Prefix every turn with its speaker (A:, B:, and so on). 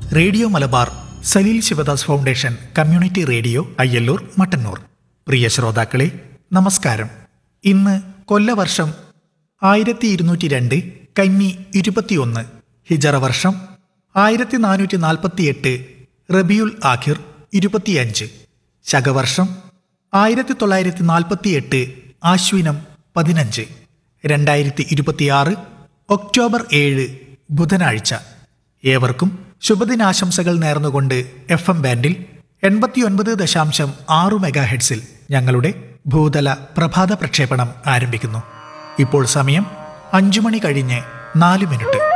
A: radio Malabar Saleel Shivadas foundation community radio Ayyalloor Mattannur പ്രിയ ശ്രോതാക്കളെ നമസ്കാരം ഇന്ന് കൊല്ലവർഷം ആയിരത്തി ഇരുന്നൂറ്റി രണ്ട് കന്നി ഇരുപത്തിയൊന്ന് ഹിജറ വർഷം ആയിരത്തി നാനൂറ്റി നാൽപ്പത്തിയെട്ട് റബിയുൽ ആഖിർ ഇരുപത്തിയഞ്ച് ശകവർഷം ആയിരത്തി തൊള്ളായിരത്തി നാൽപ്പത്തിയെട്ട് ആശ്വിനം പതിനഞ്ച് രണ്ടായിരത്തി ഇരുപത്തിയാറ് ഒക്ടോബർ ഏഴ് ബുധനാഴ്ച ഏവർക്കും ശുഭദിനാശംസകൾ നേർന്നുകൊണ്ട് എഫ് എം ബാൻഡിൽ എൺപത്തിയൊൻപത് ദശാംശം ആറ് മെഗാ ഹെഡ്സിൽ ഞങ്ങളുടെ ഭൂതല പ്രഭാത പ്രക്ഷേപണം ആരംഭിക്കുന്നു ഇപ്പോൾ സമയം അഞ്ചു മണി കഴിഞ്ഞ് നാല് മിനിറ്റ്